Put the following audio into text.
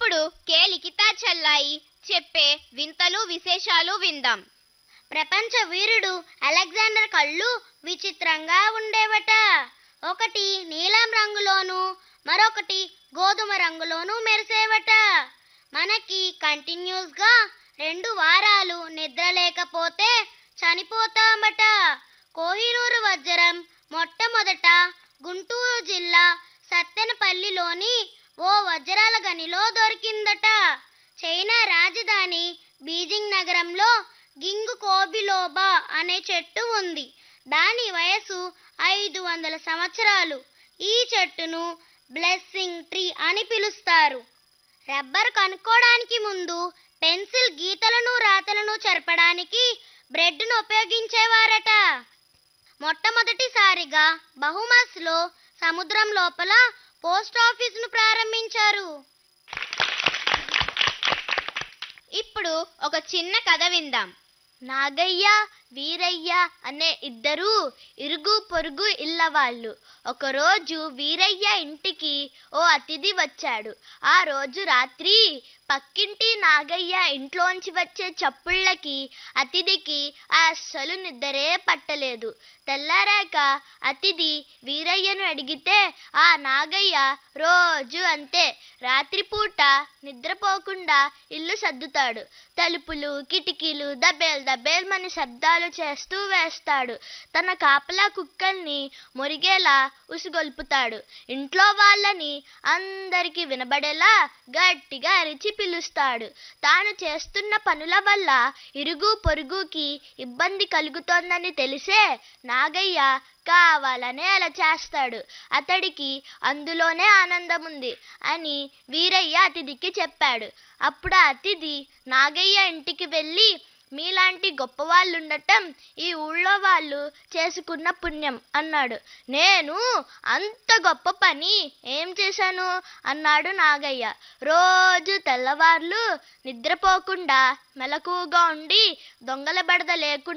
ఇప్పుడు కే లిఖితా చెల్లాయి చెప్పే వింతలు విశేషాలు విందాం ప్రపంచ వీరుడు అలెగ్జాండర్ కళ్ళు విచిత్రంగా ఉండేవట ఒకటి నీలం రంగులోను మరొకటి గోధుమ రంగులోను మెరిసేవట మనకి కంటిన్యూస్ గా రెండు వారాలు నిద్ర లేకపోతే చనిపోతామట కోహినూరు వజ్రం మొట్టమొదట గుంటూరు జిల్లా సత్తెనపల్లిలోని ఓ వజ్రాల గనిలో దొరికిందట చైనా రాజధాని బీజింగ్ నగరంలో గింగు కోబిలోబా అనే చెట్టు ఉంది దాని వయసు ఐదు వందల సంవత్సరాలు ఈ చెట్టును బ్లెస్సింగ్ ట్రీ అని పిలుస్తారు రబ్బర్ కనుక్కోవడానికి ముందు పెన్సిల్ గీతలను రాతలను చెరపడానికి బ్రెడ్ను ఉపయోగించేవారట మొట్టమొదటిసారిగా బహుమస్లో సముద్రం లోపల పోస్ట్ ఆఫీసును ప్రారంభించారు ఇప్పుడు ఒక చిన్న కథ విందాం నాగయ్య వీరయ్య అనే ఇద్దరు ఇరుగు పొరుగు ఇళ్ళ వాళ్ళు ఒకరోజు వీరయ్య ఇంటికి ఓ అతిథి వచ్చాడు ఆ రోజు రాత్రి పక్కింటి నాగయ్య ఇంట్లోంచి వచ్చే చప్పుళ్ళకి అతిథికి అస్సలు నిద్రే పట్టలేదు తెల్లారాక అతిథి వీరయ్యను అడిగితే ఆ నాగయ్య రోజు అంతే రాత్రిపూట నిద్రపోకుండా ఇల్లు సర్దుతాడు తలుపులు కిటికీలు దబేల్ దబేల్మని శబ్దాలు చేస్తూ వేస్తాడు తన కాపలా కుక్కల్ని మురిగేలా ఉసుగొల్పుతాడు ఇంట్లో వాళ్ళని అందరికీ వినబడేలా గట్టిగా అరిచి పిలుస్తాడు తాను చేస్తున్న పనుల వల్ల ఇరుగు పొరుగుకి ఇబ్బంది కలుగుతోందని తెలిసే నాగయ్య కావాలనే అలా చేస్తాడు అతడికి అందులోనే ఆనందం ఉంది అని వీరయ్య అతిథికి చెప్పాడు అప్పుడు ఆ అతిథి నాగయ్య ఇంటికి వెళ్ళి మీలాంటి గొప్ప వాళ్ళు ఉండటం ఈ ఊళ్ళో వాళ్ళు చేసుకున్న పుణ్యం అన్నాడు నేను అంత గొప్ప పని ఏం చేశాను అన్నాడు నాగయ్య రోజు తెల్లవార్లు నిద్రపోకుండా మెలకువగా ఉండి దొంగల బెడద లేకుండా